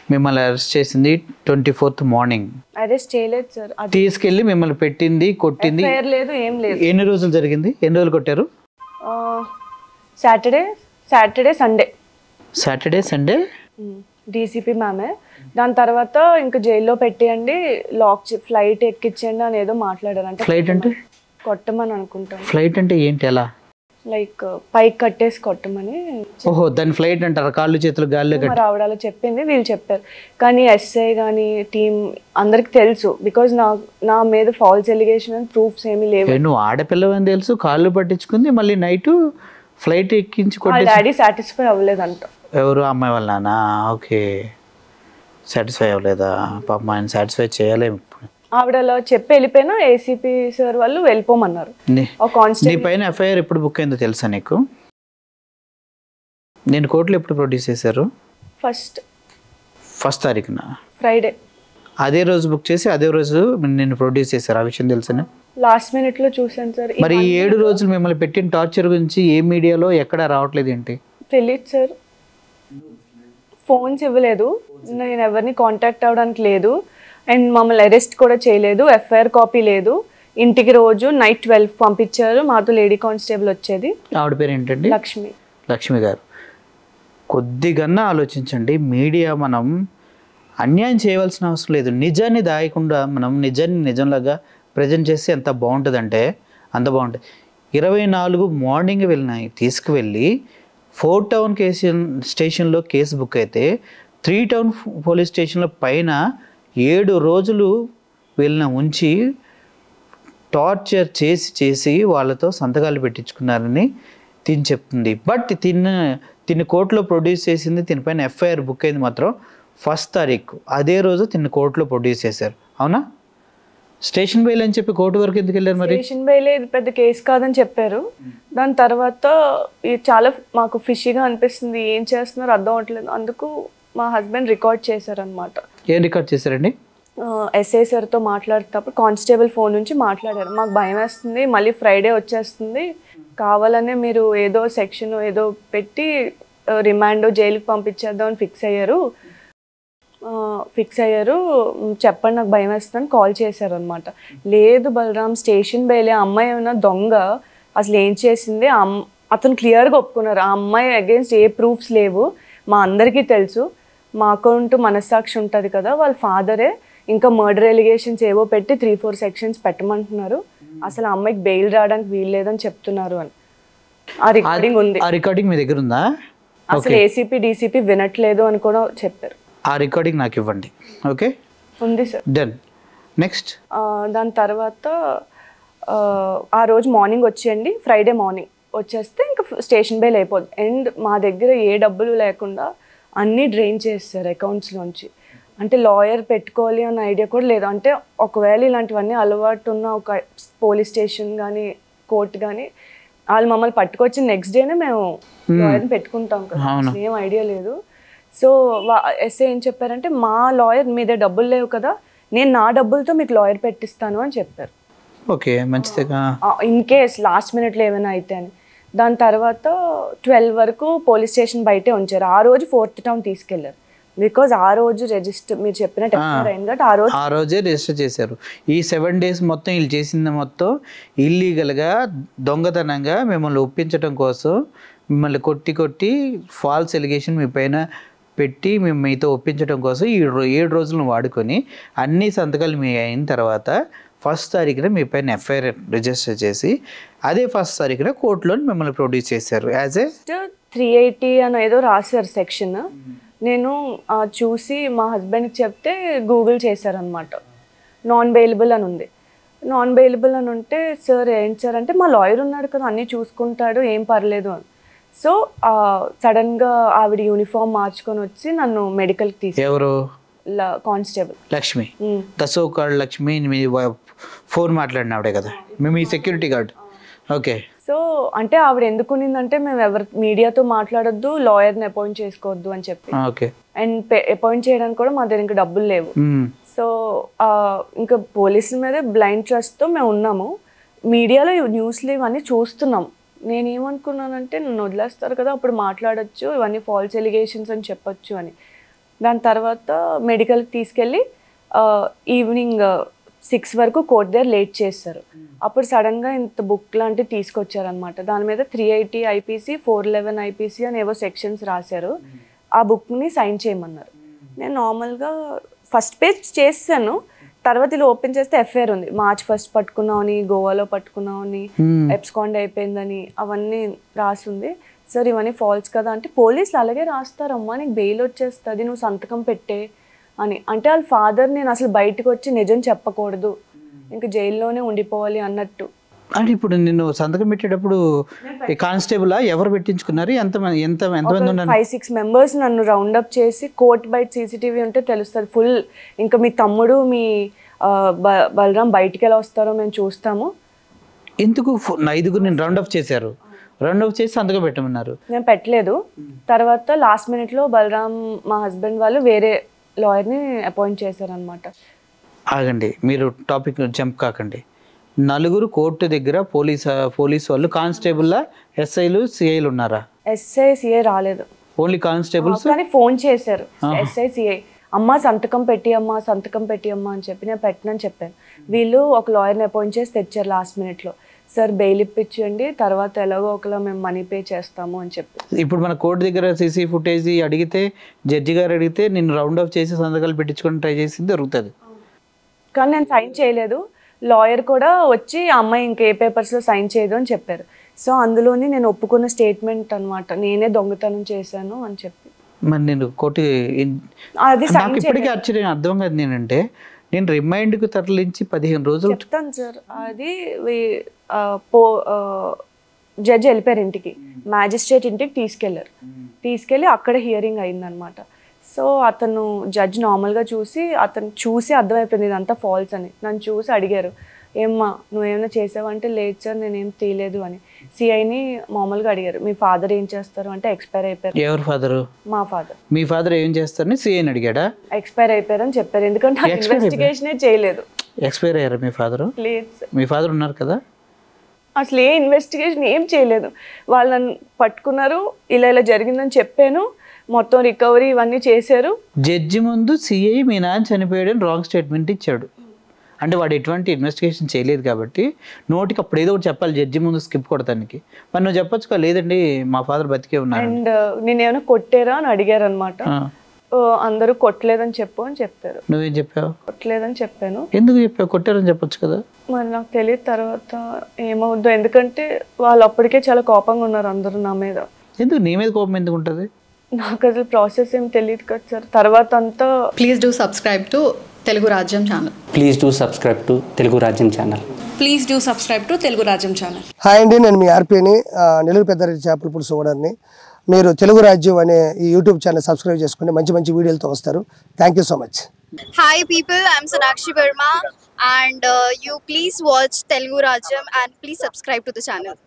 మిమ్మల్ని అరెస్ట్ చేసింది twenty fourth morning arrest చేయలేదు సార్ అది తీసుకెళ్ళి మిమ్మల్ని పెట్టింది కొట్టింది ఫేర్ లేదు ఏం లేదు ఎన్ని రోజులు జరిగింది ఎన్ని రోజులు కొట్టారు Saturday Saturday Sunday Saturday Sunday DCP మ్యామే దాని తర్వాత ఇంకా జైల్లో పెట్టేయండి లాక్ ఫ్లైట్ ఎక్కించండి అని ఏదో మాట్లాడారు అంటే ఫ్లైట్ అంటే కొట్టమని అనుకుంటాను ఫ్లైట్ అంటే ఏంటి ఎలా లైక్ పైకి కట్టేసి కొట్టమని ఓహో దాని ఫ్లైట్ అంటారు కాళ్ళు చేతులు గాల్లో కట్టి మరి ఆవిడ అలా చెప్పింది వీళ్ళు చెప్పారు కానీ ఎస్ఐ కానీ టీం అందరికి తెలుసు బికాజ్ నా నా మీద ఫాల్స్ ఎలిగేషన్ అని ప్రూఫ్స్ ఏమీ లేవు ఏ, నువ్వు ఆడపిల్లవని తెలుసు కాళ్ళు పట్టించుకుంది మళ్ళీ నైట్ ఫ్లైట్ ఎక్కించి వాళ్ళ కొట్టి డాడీ సాటిస్ఫై అవ్వలేదంట ఎవరు అమ్మాయి వాళ్ళ నాన్న ఓకే సాటిస్ఫై అవ్వలేదా పాపం ఆయన సాటిస్ఫై చేయలేము ఇప్పుడు ఆవిడ అలా చెప్పి వెళ్ళిపోయినా ఏసీపీ సార్ వాళ్ళు వెళ్ళిపోమన్నారు నీ ఒక కాన్స్టేబుల్ నీ పైన ఎఫ్ఐఆర్ ఎప్పుడు బుక్ అయిందో తెలుసా నీకు నేను కోర్టులో ఎప్పుడు ప్రొడ్యూస్ చేశారు ఫస్ట్ ఫస్ట్ తారీఖున ఫ్రైడే అదే రోజు బుక్ చేసి అదే రోజు నేను ప్రొడ్యూస్ చేశారు ఆ విషయం తెలుసా లాస్ట్ మినిట్ లో చూసాను సార్ మరి ఈ ఏడు రోజులు మిమ్మల్ని పెట్టిన టార్చర్ గురించి ఏ మీడియాలో ఎక్కడ రావట్లేదు ఏంటి తెలియదు సార్ ఫోన్స్ ఇవ్వలేదు నేను ఎవరిని కాంటాక్ట్ అవ్వడానికి లేదు అండ్ మమ్మల్ని అరెస్ట్ కూడా చేయలేదు ఎఫ్ఐఆర్ కాపీ లేదు ఇంటికి రోజు నైట్ ట్వెల్వ్ పంపించారు మాతో లేడీ కానిస్టేబుల్ వచ్చేది ఆవిడ పేరు ఏంటండి లక్ష్మి లక్ష్మి గారు కొద్దిగన్నా ఆలోచించండి మీడియా మనం అన్యాయం చేయవలసిన అవసరం లేదు నిజాన్ని దాయకుండా మనం నిజాన్ని నిజంలాగా ప్రజెంట్ చేస్తే ఎంత బాగుంటుందంటే అంత బాగుంటుంది ఇరవై నాలుగు మార్నింగ్ వెళ్ళిన తీసుకువెళ్ళి ఫోర్ టౌన్ కేసు స్టేషన్లో కేసు బుక్ అయితే త్రీ టౌన్ పోలీస్ స్టేషన్లో పైన ఏడు రోజులు వీళ్ళని ఉంచి టార్చర్ చేసి చేసి వాళ్ళతో సంతకాలు పెట్టించుకున్నారని తిని చెప్తుంది బట్ తిన్న తిని కోర్టులో ప్రొడ్యూస్ చేసింది దీనిపైన ఎఫ్ఐఆర్ బుక్ అయింది మాత్రం ఫస్ట్ తారీఖు అదే రోజు తిన్న కోర్టులో ప్రొడ్యూస్ చేశారు అవునా స్టేషన్ బెయిల్ అని చెప్పి కోర్టు వరకు ఎందుకు వెళ్ళారు మరి స్టేషన్ బయలే ఇది పెద్ద కేసు కాదని చెప్పారు దాని తర్వాత ఇది చాలా మాకు ఫిషీగా అనిపిస్తుంది ఏం చేస్తున్నారో అర్థం అవట్లేదు అందుకు మా హస్బెండ్ రికార్డ్ చేశారనమాట ఏం రికార్డ్ చేశారండి ఎస్ఐ సార్తో మాట్లాడేటప్పుడు కానిస్టేబుల్ ఫోన్ నుంచి మాట్లాడారు మాకు భయం వేస్తుంది మళ్ళీ ఫ్రైడే వచ్చేస్తుంది కావాలనే మీరు ఏదో సెక్షన్ ఏదో పెట్టి రిమాండ్ జైలుకి పంపించేద్దాం అని ఫిక్స్ అయ్యారు ఫిక్స్ అయ్యారు "మ్, చెప్పండి నాకు భయం వేస్తుందని కాల్ చేశారు అనమాట లేదు బలరామ్ స్టేషన్ బయలే ఆ అమ్మాయి ఏమైనా దొంగ అసలు ఏం చేసింది ఆ అమ్- అతను క్లియర్గా ఒప్పుకున్నారు ఆ అమ్మాయి అగేన్స్ట్ ఏ ప్రూఫ్స్ లేవు మా అందరికీ తెలుసు మా అకౌంట్ మనస్సాక్షి ఉంటుంది కదా వాళ్ళ ఫాదరే ఇంకా మర్డర్ ఎలిగేషన్స్ ఏవో పెట్టి త్రీ ఫోర్ సెక్షన్స్ పెట్టమంటున్నారు అసలు ఆ అమ్మాయికి బెయిల్ రావడానికి వీలు లేదని చెప్తున్నారు అని ఆ రికార్డింగ్ ఉంది ఆ రికార్డింగ్ మీ దగ్గర ఉందా అసలు ఏసీపీ డీసీపీ వినట్లేదు అని కూడా చెప్పారు ఆ రికార్డింగ్ నాకు ఇవ్వండి ఓకే ఉంది సార్ డన్ నెక్స్ట్ ఆ, దాని తర్వాత ఆ, ఆ రోజు మార్నింగ్ వచ్చేయండి ఫ్రైడే మార్నింగ్ వచ్చేస్తే ఇంకా స్టేషన్ బెయిల్ అయిపోద్ది అండ్ మా దగ్గర ఏ డబ్బులు లేకుండా అన్నీ డ్రైన్ చేస్తారు అకౌంట్స్లోంచి అంటే లాయర్ పెట్టుకోవాలి అన్న ఐడియా కూడా లేదు అంటే ఒకవేళ ఇలాంటివన్నీ అలవాటు ఉన్న ఒక పోలీస్ స్టేషన్ కానీ కోర్ట్ కానీ వాళ్ళు మమ్మల్ని పట్టుకొచ్చి నెక్స్ట్ డేనే మేము లాయర్ని పెట్టుకుంటాం కదా అసలు ఏం ఐడియా లేదు సో ఎస్ఏ ఏం చెప్పారంటే మా లాయర్ మీ దగ్గర డబ్బులు లేవు కదా నేను నా డబ్బులతో మీకు లాయర్ పెట్టిస్తాను అని చెప్పారు ఓకే మంచిదిగా ఇన్ కేస్ లాస్ట్ మినిట్లో ఏమైనా అయితే అని దాని తర్వాత ట్వెల్వ్ వరకు పోలీస్ స్టేషన్ బయటే ఉంచారు ఆ రోజు ఫోర్త్ టౌన్ తీసుకెళ్లారు బికాజ్ ఆ రోజు రిజిస్టర్ మీరు చెప్పినట్టు ఎఫ్ఐఆర్ అయింది కాబట్టి ఆ రోజు ఆ రోజే రిజిస్టర్ చేశారు ఈ సెవెన్ డేస్ మొత్తం వీళ్ళు చేసింది మొత్తం ఇల్లీగల్గా దొంగతనంగా మిమ్మల్ని ఒప్పించడం కోసం మిమ్మల్ని కొట్టి కొట్టి ఫాల్స్ ఎలిగేషన్ మీ పైన పెట్టి మేము మీతో ఒప్పించడం కోసం ఈ రో- ఏడు రోజులను వాడుకొని అన్ని సంతకాలు మీ అయిన తర్వాత ఫస్ట్ తారీఖున మీ పైన ఎఫ్ఐఆర్ రిజిస్టర్ చేసి అదే ఫస్ట్ తారీఖున కోర్టులో మిమ్మల్ని ప్రొడ్యూస్ చేశారు యాజ్ ఏ త్రీ ఎయిటీ అని ఏదో రాశారు సెక్షన్ నేను ఆ, చూసి మా హస్బెండ్కి చెప్తే గూగుల్ చేశారనమాట నాన్ బెయిలబుల్ అని ఉంది నాన్ బెయిలబుల్ అని ఉంటే సార్ ఏంటి సార్ అంటే మా లాయర్ ఉన్నాడు కదా అన్నీ చూసుకుంటాడు ఏం పర్లేదు అని సో సడన్గా ఆవిడ యూనిఫామ్ మార్చుకొని వచ్చి నన్ను మెడికల్కి తీసి ఎవరు కానిస్టేబుల్ లక్ష్మి దసో కార్డ్ లక్ష్మి మీ ఫోన్ మాట్లాడిన ఆవిడే కదా మేము ఈ సెక్యూరిటీ గార్డ్ ఓకే సో అంటే ఆవిడ ఎందుకు ఉన్నిందంటే మేము ఎవరి మీడియాతో మాట్లాడొద్దు లాయర్ని అపాయింట్ చేసుకోవద్దు అని చెప్పి ఓకే అండ్ అపాయింట్ చేయడానికి కూడా మా దగ్గర ఇంకా డబ్బులు లేవు మ్మ్. సో ఆ, ఇంకా పోలీసుల మీద బ్లైండ్ ట్రస్ట్తో మేము ఉన్నాము మీడియాలో ఈ న్యూస్లు ఇవన్నీ చూస్తున్నాం నేను ఏమనుకున్నానంటే నన్ను వదిలేస్తారు కదా అప్పుడు మాట్లాడొచ్చు ఇవన్నీ ఫాల్స్ ఎలిగేషన్స్ అని చెప్పొచ్చు అని దాని తర్వాత మెడికల్కి తీసుకెళ్ళి ఈవినింగ్ సిక్స్ వరకు కోర్ట్ దగ్గర లేట్ చేస్తారు అప్పుడు సడన్గా ఇంత బుక్ లాంటివి తీసుకొచ్చారనమాట దాని మీద three eighty IPC four eleven IPC అని ఏవో సెక్షన్స్ రాశారు ఆ బుక్ని సైన్ చేయమన్నారు నేను నార్మల్గా ఫస్ట్ పేజ్ చేశాను తర్వాత ఇలా ఓపెన్ చేస్తే ఎఫ్ఐఆర్ ఉంది మార్చ్ ఫస్ట్ పట్టుకున్నామని గోవాలో పట్టుకున్నామని Hmm. ఎప్స్కాండ్ అయిపోయిందని అవన్నీ రాసుంది సార్ ఇవన్నీ ఫాల్స్ కదా అంటే పోలీసులు అలాగే రాస్తారమ్మా నీకు బెయిల్ వచ్చేస్తుంది నువ్వు సంతకం పెట్టే అని అంటే వాళ్ళ ఫాదర్ నేను అసలు బయటకు వచ్చి నిజం చెప్పకూడదు ఇంకా జైల్లోనే ఉండిపోవాలి అన్నట్టు అంటే ఇప్పుడు నిన్ను సంతకం పెట్టేటప్పుడు ఈ కానిస్టేబుల్ ఎవరు పెట్టించుకున్నారు ఎంత మంది- ఎంత ఎంతమంది ఉన్నారు ఫైవ్ సిక్స్ మెంబర్స్ నన్ను రౌండ్ అప్ చేసి కోర్ట్ బయట సీసీటీవీ ఉంటే తెలుస్తుంది ఫుల్ ఇంకా మీ తమ్ముడు మీ ఆ, బ- బలరాం బయటికి ఎలా వస్తారో మేము చూస్తాము ఎందుకు ఫు- ఐదుగురు నేను రౌండ్ అప్ చేశారు రౌండ్ అప్ చేసి సంతకం పెట్టమన్నారు నేను పెట్టలేదు తర్వాత లాస్ట్ మినిట్లో బలరాం మా హస్బెండ్ వాళ్ళు వేరే లాయర్ని అపాయింట్ చేశారనమాట ఆగండి మీరు టాపిక్ జంప్ కాకండి నలుగురు కోర్టు దగ్గర పోలీస్ పోలీస్ వాళ్ళు కానిస్టేబుల్లా ఎస్ఐలు సిఐలు ఉన్నారా ఎస్ఐ సిఐ రాలేదు ఓన్లీ కానిస్టేబుల్స్ కానీ ఫోన్ చేశారు ఎస్ఐ సిఐ అమ్మ సంతకం పెట్టి అమ్మా సంతకం పెట్టి అమ్మా అని చెప్పి నేను పెట్టనని చెప్పాను వీళ్ళు ఒక లాయర్ని అపాయింట్ చేసి తెచ్చారు లాస్ట్ మినిట్లో సార్ బెయిల్ ఇప్పించండి తర్వాత ఎలాగో ఒకలా మేము మనీ పే చేస్తాము అని చెప్పి ఇప్పుడు మన కోర్టు దగ్గర సీసీ ఫుటేజ్ అడిగితే జడ్జి గారు అడిగితే నేను రౌండ్ అప్ చేసి సంతకాలు పెట్టించుకొని ట్రై చేసి దొరుకుతుంది కానీ నేను సైన్ చేయలేదు లాయర్ కూడా వచ్చి ఆ అమ్మాయి ఇంకే పేపర్స్లో సైన్ చేయదు అని చెప్పారు సో అందులోని నేను ఒప్పుకున్న స్టేట్మెంట్ అన్నమాట నేనే దొంగతనం చేశాను అని చెప్పి మరి నేను కోర్టు ఇన్- అది నాకు సైన్ ఇప్పటికీ ఆశ్చర్యం అర్థం కాదు నేనంటే నేను రిమైండ్కు తరలించి పదిహేను రోజులు చెప్తాను సార్ అది వీ- ఆ, పో జడ్జి వెళ్ళిపోయారు ఇంటికి మ్యాజిస్ట్రేట్ ఇంటికి తీసుకెళ్లారు తీసుకెళ్ళి అక్కడ హియరింగ్ అయిందనమాట సో అతను జడ్జ్ నార్మల్గా చూసి అతను చూసి అర్థమైపోయింది ఇదంతా ఫాల్స్ అని నన్ను చూసి అడిగారు ఏమ్మా నువ్వేమైనా చేసావంటే లేదు సార్ నేనేం తీయలేదు అని సిఐని మామూలుగా అడిగారు మీ ఫాదర్ ఏం చేస్తారు అంటే ఎక్స్పైర్ అయిపోయారు ఎవరు ఫాదరు మా ఫాదర్ మీ ఫాదర్ ఏం చేస్తారని సిఐని అడిగాడా ఎక్స్పైర్ అయిపోయారని చెప్పారు ఎందుకంటే Expire ఇన్వెస్టిగేషనే చేయలేదు ఎక్స్పైర్ అయ్యారా మీ ఫాదరు లేదు సార్ మీ ఫాదర్ ఉన్నారు కదా అసలు ఏ ఇన్వెస్టిగేషన్ ఏం చేయలేదు వాళ్ళు నన్ను పట్టుకున్నారు ఇలా ఇలా జరిగిందని చెప్పాను మొత్తం రికవరీ ఇవన్నీ చేశారు జడ్జి ముందు సిఐ మీ నాన్న చనిపోయాడని రాంగ్ స్టేట్మెంట్ ఇచ్చాడు అంటే వాడు ఎటువంటి ఇన్వెస్టిగేషన్ చేయలేదు కాబట్టి నోటికి అప్పుడు ఏదో ఒకటి చెప్పాలి జడ్జి ముందు స్కిప్ కొడతానికి మరి నువ్వు చెప్పొచ్చు కదా లేదండి మా ఫాదర్ బతికే ఉన్నారు అండ్ నేనేమైనా కొట్టారా అని అడిగారు అనమాట ఆ, అందరూ కొట్టలేదని చెప్పు అని చెప్పారు నువ్వేం చెప్పావు కొట్టలేదని చెప్పాను ఎందుకు చెప్పావు కొట్టారని చెప్పొచ్చు కదా మరి నాకు తెలియదు తర్వాత ఏమవుద్దో ఎందుకంటే వాళ్ళు అప్పటికే చాలా కోపంగా ఉన్నారు అందరూ నా మీద ఎందుకు నీ మీద కోపం ఎందుకు ఉంటుంది నాకు అసలు ప్రాసెస్ ఏం తెలియదు కదా సార్ తర్వాత అంతా please do subscribe to Telugu Rajyam channel please do subscribe to Telugu Rajyam channel please do subscribe to Telugu Rajyam channel hi అండి నేను మీ ఆర్పీని ఆ, నెల్లూరు పెద్దారెడ్డి చేపల పులుసు ఓనర్ని మీరు తెలుగు రాజ్యం అనే ఈ యూట్యూబ్ ఛానల్ సబ్స్క్రైబ్ చేసుకుని మంచి మంచి వీడియోలతో వస్తారు thank you so much Hi people, I'm Sonakshi Verma and uh, you please watch Telugu Rajam and please subscribe to the channel.